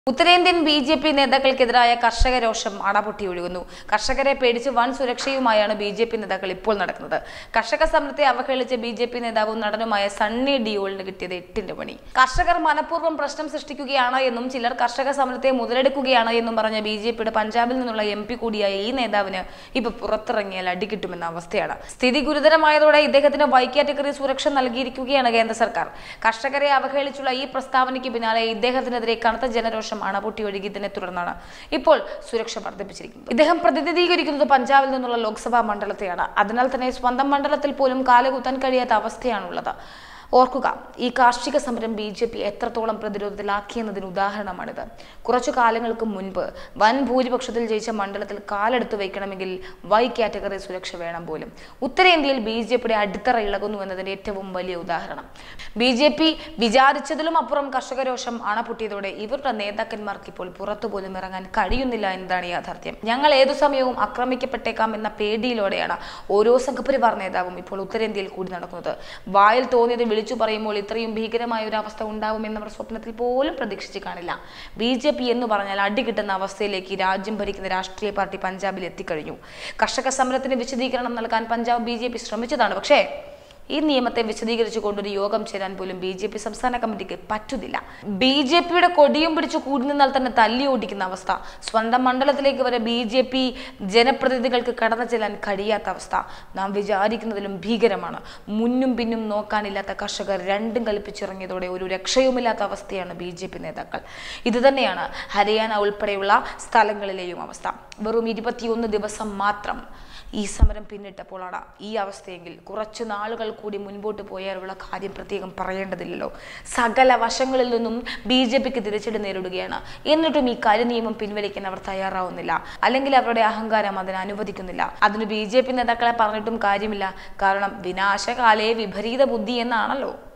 ഉത്തരേന്ത്യൻ B J P നേതാക്കൾക്കെതിരായ കർഷക രോഷം അടപൊട്ടി ഒഴുകുന്നു കർഷകരെ പേടിച്ച് വൻ സുരക്ഷയുമായാണ് ബി ജെ പി നേതാക്കൾ ഇപ്പോൾ നടക്കുന്നത് കർഷക സമരത്തെ അവഹേളിച്ച ബി ജെ പി നേതാവും നടനുമായ സണ്ണി ഡിയോളിന് കിട്ടിയത് എട്ടിന്റെ പണി കർഷകർ മനഃപൂർവ്വം പ്രശ്നം സൃഷ്ടിക്കുകയാണ് എന്നും ചിലർ കർഷക സമരത്തെ മുതലെടുക്കുകയാണ് എന്നും പറഞ്ഞ ബി ജെ പിയുടെ പഞ്ചാബിൽ നിന്നുള്ള എം പി കൂടിയായ ഈ നേതാവിന് ഇപ്പൊ പുറത്തിറങ്ങിയാൽ അടികിട്ടുമെന്ന അവസ്ഥയാണ് സ്ഥിതി ഗുരുതരമായതോടെ ഇദ്ദേഹത്തിന് വൈ കാറ്റഗറി സുരക്ഷ നൽകിയിരിക്കുകയാണ് കേന്ദ്ര സർക്കാർ കർഷകരെ അവഹേളിച്ചുള്ള ഈ പ്രസ്താവനയ്ക്ക് പിന്നാലെ ഇദ്ദേഹത്തിനെതിരെ കനത്ത ജനരോഷം അണപൊട്ടി ഒഴുകിയതിനെ തുടർന്നാണ് ഇപ്പോൾ സുരക്ഷ വർദ്ധിപ്പിച്ചിരിക്കുന്നത് ഇദ്ദേഹം പ്രതിനിധീകരിക്കുന്നത് പഞ്ചാബിൽ നിന്നുള്ള ലോക്സഭാ മണ്ഡലത്തെയാണ് അതിനാൽ തന്നെ സ്വന്തം മണ്ഡലത്തിൽ പോലും കാലുകുത്താൻ കഴിയാത്ത അവസ്ഥയാണുള്ളത് ഓർക്കുക ഈ കാർഷിക സമരം ബി ജെ പി എത്രത്തോളം പ്രതിരോധത്തിലാക്കിയെന്നതിന് ഉദാഹരണമാണിത് കുറച്ചു കാലങ്ങൾക്ക് മുൻപ് വൻ ഭൂരിപക്ഷത്തിൽ ജയിച്ച മണ്ഡലത്തിൽ കാലെടുത്ത് വയ്ക്കണമെങ്കിൽ വൈ കാറ്റഗറി സുരക്ഷ വേണം പോലും ഉത്തരേന്ത്യയിൽ ബി ജെ പിയുടെ അടിത്തറ ഇളകുന്നു എന്നതിന്റെ ഏറ്റവും വലിയ ഉദാഹരണം ബി ജെ പി വിചാരിച്ചതിലും അപ്പുറം കർഷക രോഷം അണപൊട്ടിയതോടെ ഇവരുടെ നേതാക്കന്മാർക്ക് ഇപ്പോൾ പുറത്തു പോലും ഇറങ്ങാൻ കഴിയുന്നില്ല എന്നതാണ് യാഥാർത്ഥ്യം ഞങ്ങൾ ഏതു സമയവും ആക്രമിക്കപ്പെട്ടേക്കാം എന്ന പേടിയിലൂടെയാണ് ഓരോ സംഘപരിവാർ നേതാവും ഇപ്പോൾ ഉത്തരേന്ത്യയിൽ കൂടി നടക്കുന്നത് വായിൽ തോന്നിയത് വിളിച്ചു പറയുമ്പോൾ ഇത്രയും ഭീകരമായ ഒരു അവസ്ഥ ഉണ്ടാവുമെന്ന് അവർ സ്വപ്നത്തിൽ പോലും പ്രതീക്ഷിച്ച് കാണില്ല ബി ജെ പി എന്ന് പറഞ്ഞാൽ അടി കിട്ടുന്ന അവസ്ഥയിലേക്ക് ഈ രാജ്യം ഭരിക്കുന്ന രാഷ്ട്രീയ പാർട്ടി പഞ്ചാബിൽ എത്തിക്കഴിഞ്ഞു കർഷക സമരത്തിന് വിശദീകരണം നൽകാൻ പഞ്ചാബ് ബി ജെ പി ശ്രമിച്ചതാണ് പക്ഷേ ഈ നിയമത്തെ വിശദീകരിച്ചുകൊണ്ടൊരു യോഗം ചേരാൻ പോലും ബി ജെ പി സംസ്ഥാന കമ്മിറ്റിക്ക് പറ്റുന്നില്ല ബി ജെ പിയുടെ കൊടിയും പിടിച്ച് കൂടി നിന്നാൽ തന്നെ തല്ലി ഓടിക്കുന്ന അവസ്ഥ സ്വന്തം മണ്ഡലത്തിലേക്ക് വരെ ബി ജെ പി ജനപ്രതിനിധികൾക്ക് കടന്നു ചെല്ലാൻ കഴിയാത്ത അവസ്ഥ നാം വിചാരിക്കുന്നതിലും ഭീകരമാണ് മുന്നും പിന്നും നോക്കാനില്ലാത്ത കർഷകർ രണ്ടും കൽപ്പിച്ചിറങ്ങിയതോടെ ഒരു രക്ഷയുമില്ലാത്ത അവസ്ഥയാണ് ബി ജെ പി നേതാക്കൾ ഇത് തന്നെയാണ് ഹരിയാന ഉൾപ്പെടെയുള്ള സ്ഥലങ്ങളിലെയും അവസ്ഥ വെറും ഇരുപത്തിയൊന്ന് ദിവസം മാത്രം ഈ സമരം പിന്നിട്ടപ്പോഴാണ് ഈ അവസ്ഥയെങ്കിൽ കുറച്ചു നാളുകൾ കൂടി മുൻപോട്ട് പോയാലുള്ള കാര്യം പ്രത്യേകം പറയേണ്ടതില്ലല്ലോ സകല വശങ്ങളിൽ നിന്നും ബി ജെ പിക്ക് തിരിച്ചടി നേരിടുകയാണ് എന്നിട്ടും ഈ കരിനിയമം പിൻവലിക്കാൻ അവർ തയ്യാറാവുന്നില്ല അല്ലെങ്കിൽ അവരുടെ അഹങ്കാരം അതിന് അനുവദിക്കുന്നില്ല അതിന് ബി ജെ പി നേതാക്കളെ പറഞ്ഞിട്ടും കാര്യമില്ല കാരണം വിനാശകാലേ വിപരീത ബുദ്ധി എന്നാണല്ലോ